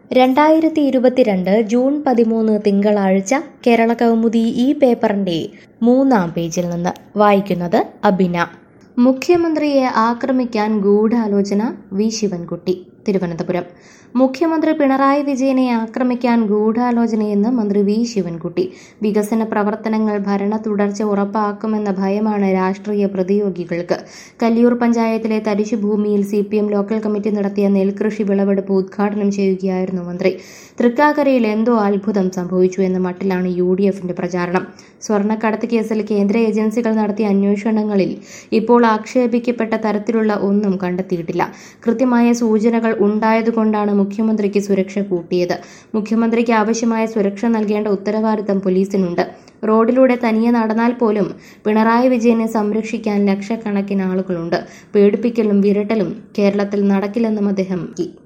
രണ്ടായിരത്തി ഇരുപത്തിരണ്ട് ജൂൺ പതിമൂന്ന് തിങ്കളാഴ്ച കേരള കൗമുദി ഈ പേപ്പറിന്റെ മൂന്നാം പേജിൽ നിന്ന് വായിക്കുന്നത് അബിന മുഖ്യമന്ത്രിയെ ആക്രമിക്കാൻ ഗൂഢാലോചന വി ശിവൻകുട്ടി തിരുവനന്തപുരം മുഖ്യമന്ത്രി പിണറായി വിജയനെ ആക്രമിക്കാൻ ഗൂഢാലോചനയെന്ന് മന്ത്രി വി ശിവൻകുട്ടി വികസന പ്രവർത്തനങ്ങൾ ഭരണ തുടർച്ച ഉറപ്പാക്കുമെന്ന ഭയമാണ് രാഷ്ട്രീയ പ്രതിയോഗികൾക്ക് കല്ലിയൂർ പഞ്ചായത്തിലെ തരിശുഭൂമിയിൽ C P M local committee നടത്തിയ നെൽകൃഷി വിളവെടുപ്പ് ഉദ്ഘാടനം ചെയ്യുകയായിരുന്നു മന്ത്രി തൃക്കാക്കരയിൽ എന്തോ അത്ഭുതം സംഭവിച്ചു എന്ന മട്ടിലാണ് യു ഡി എഫിന്റെ പ്രചാരണം സ്വർണ്ണക്കടത്ത് കേസിൽ കേന്ദ്ര ഏജൻസികൾ നടത്തിയ അന്വേഷണങ്ങളിൽ ഇപ്പോൾ ആക്ഷേപിക്കപ്പെട്ട തരത്തിലുള്ള ഒന്നും കണ്ടെത്തിയിട്ടില്ല കൃത്യമായ സൂചനകൾ ഉണ്ടായതുകൊണ്ടാണ് മുഖ്യമന്ത്രിക്ക് സുരക്ഷ കൂട്ടിയത് മുഖ്യമന്ത്രിക്ക് ആവശ്യമായ സുരക്ഷ നൽകേണ്ട ഉത്തരവാദിത്തം പോലീസിനുണ്ട് റോഡിലൂടെ തനിയെ നടന്നാൽ പോലും പിണറായി വിജയനെ സംരക്ഷിക്കാൻ ലക്ഷക്കണക്കിന് ആളുകളുണ്ട് പേടിപ്പിക്കലും വിരട്ടലും കേരളത്തിൽ നടക്കില്ലെന്നും അദ്ദേഹം